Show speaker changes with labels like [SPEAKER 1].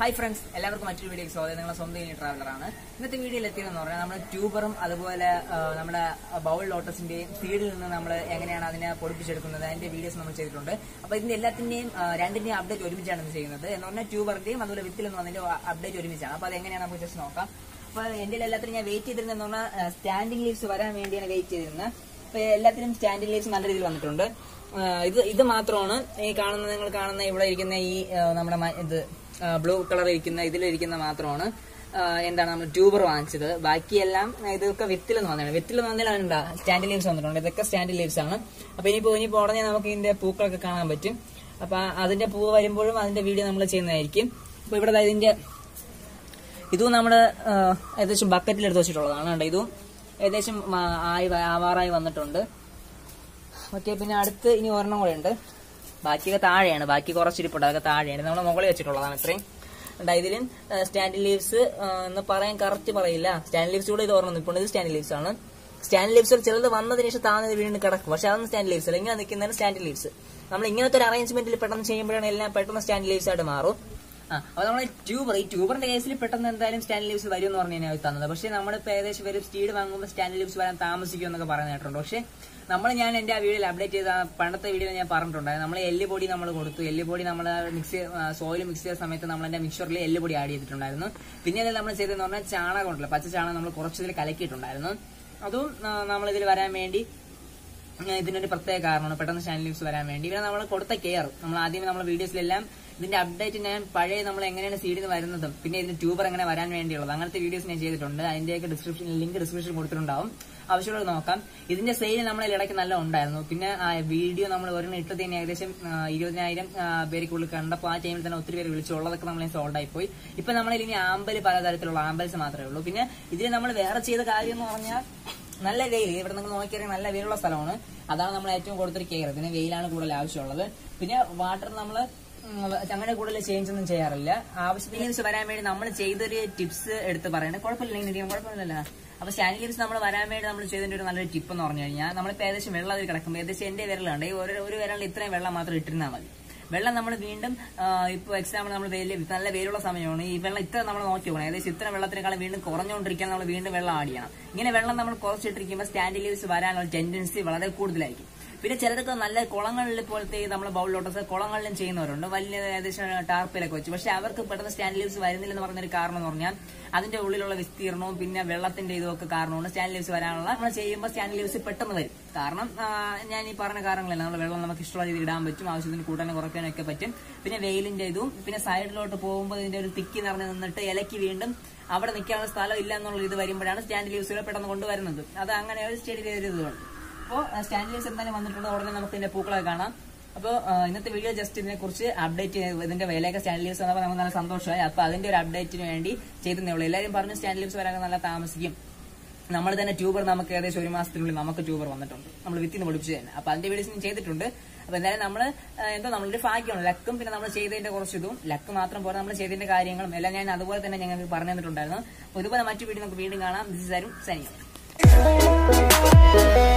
[SPEAKER 1] hi friends എല്ലാവർക്കും മറ്റൊരു വീഡിയോക്ക് സ്വാഗതം നിങ്ങളെ സ്വന്തം ഇനി ട്രാവലറാണ് ഇന്നത്തെ വീഡിയോയിൽ എത്തിയതെന്ന് പറഞ്ഞാൽ നമ്മുടെ ട്യൂബറും അതുപോലെ ആ, നമ്മുടെ ബൗൾ ലോട്ടസിന്റെയും സീഡിൽ നിന്ന് നമ്മൾ എങ്ങനെയാണ് അതിനെ പൊടിപ്പിച്ചെടുക്കുന്നത് അതിന്റെ വീഡിയോസ് നമ്മൾ ചെയ്തിട്ടുണ്ട് അപ്പൊ ഇതിന്റെ എല്ലാത്തിന്റെയും ആ, രണ്ടിന്റെയും അപ്ഡേറ്റ് ഒരുമിച്ചാണ് ഇത് ചെയ്യുന്നത് എന്ന് പറഞ്ഞാൽ ട്യൂബറിന്റെയും അതുപോലെ വിത്തിൽ നിന്ന് അതിന്റെ അപ്ഡേറ്റ് ഒരുമിച്ചാണ് അപ്പൊ അത് എങ്ങനെയാണ് നമുക്ക് ജസ്റ്റ് നോക്കാം അപ്പൊ എന്റെ എല്ലാത്തിനും ഞാൻ വെയിറ്റ് ചെയ്തിരുന്നെന്ന് പറഞ്ഞാൽ സ്റ്റാൻഡിംഗ് ലീവ്സ് വരാൻ വേണ്ടിയാണ് വെയിറ്റ് ചെയ്തിരുന്നത് അപ്പൊ എല്ലാത്തിനും സ്റ്റാൻഡിംഗ് ലീവ്സ് നല്ല രീതിയിൽ വന്നിട്ടുണ്ട് ആ, ഇത് ഇത് മാത്രമാണ് ഈ കാണുന്ന നിങ്ങൾ കാണുന്ന ഇവിടെ ഇരിക്കുന്ന ഈ ആ, നമ്മുടെ മ- ഇത് ബ്ലൂ കളർ ഇരിക്കുന്ന ഇതിലിരിക്കുന്ന മാത്രമാണ് ആ, എന്താണ് നമ്മൾ ട്യൂബർ വാങ്ങിച്ചത് ബാക്കിയെല്ലാം ഇതൊക്കെ വിത്തിൽ നിന്ന് വന്നതാണ് വിത്തിൽ വന്നതിലാണ് സ്റ്റാൻഡ് ലീവ്സ് വന്നിട്ടുണ്ട് ഇതൊക്കെ സ്റ്റാൻഡ് ലീവ്സ് ആണ് അപ്പൊ ഇനിയിപ്പോ ഇനിയിപ്പോ ഉടനെ നമുക്ക് ഇതിന്റെ പൂക്കളൊക്കെ കാണാൻ പറ്റും അപ്പൊ അതിന്റെ പൂ വരുമ്പോഴും അതിന്റെ വീഡിയോ നമ്മൾ ചെയ്യുന്നതായിരിക്കും അപ്പൊ ഇവിടെ ദാ ഇതിന്റെ ഇതും നമ്മള് ആ, ഏകദേശം ബക്കറ്റിൽ എടുത്ത് വെച്ചിട്ടുള്ളതാണ് കണ്ടോ ഇതും ഏകദേശം ആ, ആയി വ- ആവാറായി വന്നിട്ടുണ്ട് ഓക്കെ പിന്നെ അടുത്ത് ഇനി ഒരെണ്ണം കൂടെ ഉണ്ട് ബാക്കിയൊക്കെ താഴെയാണ് ബാക്കി കുറച്ചിരിപ്പുണ്ട് അതൊക്കെ താഴെയാണ് നമ്മൾ മുകളിൽ വെച്ചിട്ടുള്ളതാണ് ഇത്രയും ഉണ്ട് ഇതിലും സ്റ്റാൻഡ് ലീവ്സ് എന്ന് പറയാൻ കറക്റ്റ് പറയില്ല സ്റ്റാൻഡ് ലീവ്സ് കൂടെ ഇത് ഓർമ്മ നിൽപ്പുണ്ട് ഇത് സ്റ്റാൻഡ് ലീവ്സ് ആണ് സ്റ്റാൻഡ് ലീവ്സ് ചിലത് വന്നതിന് ശേഷം താന്നത് വീണ്ടും കിടക്കും പക്ഷെ അതൊന്നും സ്റ്റാൻഡ് ലീവ്സ് അല്ല ഇങ്ങനെ നിൽക്കുന്നതാണ് സ്റ്റാൻഡ് ലീവ്സ് നമ്മൾ ഇങ്ങനത്തെ ഒരു അറേഞ്ച്മെന്റിൽ പെട്ടെന്ന് ചെയ്യുമ്പോഴാണ് എല്ലാം പെട്ടെന്ന് സ്റ്റാൻഡ് ലീവ്സ് ആയിട്ട് മാറും ആ അപ്പൊ നമ്മളെ ട്യൂബർ ഈ ട്യൂബറിന്റെ കേസിൽ പെട്ടെന്ന് എന്തായാലും സ്റ്റാൻഡ് ലീവ്സ് വരും എന്ന് പറഞ്ഞു കഴിഞ്ഞാൽ തന്നത് പക്ഷെ നമ്മളിപ്പോ ഏകദേശം വരും സ്പീഡ് വാങ്ങുമ്പോൾ സ്റ്റാൻഡ് ലീവ്സ് വരാൻ താമസിക്കും എന്നൊക്കെ പറഞ്ഞു കേട്ടിട്ടുണ്ട് പക്ഷെ നമ്മൾ ഞാൻ എന്റെ ആ വീഡിയോയിൽ അപ്ഡേറ്റ് ചെയ്ത ആ പണ്ടത്തെ വീഡിയോയിൽ ഞാൻ പറഞ്ഞിട്ടുണ്ടായിരുന്നു നമ്മൾ എല്ല് പൊടി നമ്മൾ കൊടുത്തു എല്ല് പൊടി നമ്മൾ മിക്സ് സോയിൽ മിക്സ് ചെയ്ത സമയത്ത് നമ്മൾ എന്റെ മിക്സറിൽ എല്ല് പൊടി ആഡ് ചെയ്തിട്ടുണ്ടായിരുന്നു പിന്നെ അതിൽ നമ്മൾ ചെയ്തതെന്ന് പറഞ്ഞാൽ ചാണകം ഉണ്ടല്ലോ പച്ച ചാണകം നമ്മൾ കുറച്ചതിൽ കലക്കിയിട്ടുണ്ടായിരുന്നു അതും നമ്മൾ ഇതിൽ വരാൻ വേണ്ടി ഉം, ഇതിനൊരു പ്രത്യേക കാരണമാണ് പെട്ടെന്ന് ചാനൽ ലീവ്സ് വരാൻ വേണ്ടി ഇവരെ നമ്മൾ കൊടുത്ത കെയർ നമ്മൾ ആദ്യമേ നമ്മുടെ വീഡിയോസിലെല്ലാം ഇതിന്റെ അപ്ഡേറ്റ് ഞാൻ പഴയ നമ്മൾ എങ്ങനെയാണ് സീഡിൽ നിന്ന് വരുന്നതും പിന്നെ ഇതിന്റെ ട്യൂബർ എങ്ങനെ വരാൻ വേണ്ടിയുള്ളത് അങ്ങനത്തെ വീഡിയോസ് ഞാൻ ചെയ്തിട്ടുണ്ട് അതിന്റെയൊക്കെ ഡിസ്ക്രിപ്ഷൻ ലിങ്ക് ഡിസ്ക്രിപ്ഷൻ കൊടുത്തിട്ടുണ്ടാവും ആവശ്യമുള്ളത് നോക്കാം ഇതിന്റെ സെയിൽ നമ്മളെ ഇടയ്ക്ക് നല്ല ഉണ്ടായിരുന്നു പിന്നെ ആ വീഡിയോ നമ്മൾ ഒരെണ്ണം ഇട്ടതിന് ഏകദേശം ആ, ഇരുപതിനായിരം ആ, പേർക്കുള്ളിൽ കണ്ടപ്പോൾ ആ ടൈമിൽ തന്നെ ഒത്തിരി പേര് വിളിച്ചുള്ളതൊക്കെ നമ്മൾ സോൾഡ് ആയി പോയി ഇപ്പൊ നമ്മളിൽ ഇനി ആമ്പല് പലതരത്തിലുള്ള ആമ്പൽസ് മാത്രമേ ഉള്ളൂ പിന്നെ ഇതിൽ നമ്മൾ വേറെ ചെയ്ത കാര്യം എന്ന് പറഞ്ഞാൽ നല്ല വെയിൽ ഇവിടെ നിങ്ങൾ നോക്കിയാൽ നല്ല വെയിലുള്ള സ്ഥലമാണ് അതാണ് നമ്മൾ ഏറ്റവും കൂടുതൽ കെയർ ഇതിന് വെയിലാണ് കൂടുതൽ ആവശ്യമുള്ളത് പിന്നെ വാട്ടർ നമ്മൾ അങ്ങനെ കൂടുതൽ ചേഞ്ച് ഒന്നും ചെയ്യാറില്ല ആവശ്യത്തിന് ലീവ്സ് വരാൻ വേണ്ടി നമ്മൾ ചെയ്തൊരു ടിപ്സ് എടുത്ത് പറയണേ കുഴപ്പമില്ലെങ്കിൽ കുഴപ്പമില്ലല്ലോ അപ്പൊ സ്റ്റാൻഡ് ലീവ്സ് നമ്മൾ വരാൻ വേണ്ടി നമ്മൾ ചെയ്തതിന്റെ ഒരു നല്ലൊരു ടിപ്പ് എന്ന് പറഞ്ഞു കഴിഞ്ഞാൽ നമ്മളിപ്പോ ഏകദേശം വെള്ളം അതിൽ കിടക്കുമ്പോൾ ഏകദേശം എന്റെ വിരലുണ്ട് ഈ ഒരു ഒരു വിരലിൽ ഇത്രയും വെള്ളം മാത്രം ഇട്ടിരുന്നാൽ മതി വെള്ളം നമ്മൾ വീണ്ടും ഇപ്പോൾ എക്സാമ്പിൾ നമ്മൾ വെയിൽ നല്ല വെയിലുള്ള സമയമാണ് ഈ വെള്ളം ഇത്ര നമ്മൾ നോക്കി പോകണം ഏകദേശം ഇത്ര വെള്ളത്തിനേക്കാളും വീണ്ടും കുറഞ്ഞുകൊണ്ടിരിക്കാൻ നമ്മൾ വീണ്ടും വെള്ളം ആഡ് ചെയ്യണം ഇങ്ങനെ വെള്ളം നമ്മൾ കുറച്ചിട്ടിരിക്കുമ്പോൾ സ്റ്റാൻഡ് ലീവ്സ് വരാനുള്ള ടെൻഡൻസി വളരെ കൂടുതലായിരിക്കും പിന്നെ ചിലർക്ക് നല്ല കുളങ്ങളിൽ പോലത്തെ നമ്മൾ ബൗൾ ലോട്ടസ് കുളങ്ങളിലും ചെയ്യുന്നവരുണ്ട് വലിയ ഏകദേശം ടാർപ്പിലൊക്കെ വെച്ച് പക്ഷെ അവർക്ക് പെട്ടെന്ന് സ്റ്റാൻഡ് ലീവ്സ് വരുന്നില്ലെന്ന് പറഞ്ഞൊരു കാരണം എന്ന് പറഞ്ഞാൽ അതിന്റെ ഉള്ളിലുള്ള വിസ്തീർണവും പിന്നെ വെള്ളത്തിന്റെ ഇതൊക്കെ കാരണമാണ് സ്റ്റാൻഡ് ലീവ്സ് വരാനുള്ള നമ്മൾ ചെയ്യുമ്പോൾ സ്റ്റാൻഡ് ലീവ്സ് പെട്ടെന്ന് വരും കാരണം ആ, ഞാൻ ഈ പറഞ്ഞ കാരണങ്ങളല്ല നമ്മൾ വെള്ളം നമുക്ക് ഇഷ്ടമുള്ള രീതിയിൽ ഇടാൻ പറ്റും ആവശ്യത്തിന് കൂട്ടാനും കുറയ്ക്കാനും ഒക്കെ പറ്റും പിന്നെ വെയിലിന്റെ ഇതും പിന്നെ സൈഡിലോട്ട് പോകുമ്പോൾ ഇതിന്റെ ഒരു തിക്കി നിറഞ്ഞ് നിന്നിട്ട് ഇലയ്ക്ക് വീണ്ടും അവിടെ നിൽക്കാനുള്ള സ്ഥലം ഇല്ല എന്നുള്ള ഇത് വരുമ്പോഴാണ് സ്റ്റാൻഡ് ലീവ്സുകൾ പെട്ടെന്ന് കൊണ്ടുവരുന്നത് അത് അങ്ങനെ ഒരു സ്റ്റഡി ചെയ്തിട്ടുണ്ട് അപ്പോൾ സ്റ്റാൻഡ് ലീവ്സ് എന്തായാലും വന്നിട്ടുണ്ട് ഉടനെ നമുക്ക് ഇതിന്റെ പൂക്കളൊക്കെ കാണാം അപ്പോൾ ഇന്നത്തെ വീഡിയോ ജസ്റ്റ് ഇതിനെ കുറിച്ച് അപ്ഡേറ്റ് ഇതിന്റെ വിലയൊക്കെ സ്റ്റാൻഡ് ലീവ്സ് വന്നപ്പോൾ നമുക്ക് നല്ല സന്തോഷമായി അപ്പോൾ അതിന്റെ ഒരു അപ്ഡേറ്റിന് വേണ്ടി ചെയ്തേ ഉള്ളൂ എല്ലാവരും പറഞ്ഞു സ്റ്റാൻഡ് ലീവ്സ് വരാൻ നല്ല താമസിക്കും നമ്മൾ തന്നെ ട്യൂബർ നമുക്ക് ഏകദേശം ഒരു മാസത്തിനുള്ളിൽ നമുക്ക് ട്യൂബർ വന്നിട്ടുണ്ട് നമ്മൾ വിത്തിന് പൊടിപ്പിച്ച് തന്നെ അപ്പൊ അതിന്റെ വീഡിയോസ് ഞാൻ ചെയ്തിട്ടുണ്ട് അപ്പൊ എന്തായാലും നമ്മൾ എന്തോ നമ്മളൊരു ഭാഗ്യമാണ് ലക്കും പിന്നെ നമ്മൾ ചെയ്തതിന്റെ കുറച്ച് ഇതും ലക്ക് മാത്രം പോലെ നമ്മൾ ചെയ്തതിന്റെ കാര്യങ്ങളും എല്ലാം ഞാൻ അതുപോലെ തന്നെ ഞങ്ങൾക്ക് പറഞ്ഞു തന്നിട്ടുണ്ടായിരുന്നു അപ്പൊ ഇതുപോലെ മറ്റു വീഡിയോ നമുക്ക് വീണ്ടും കാണാം ദിസ് ഇസ് അരുൺ സനി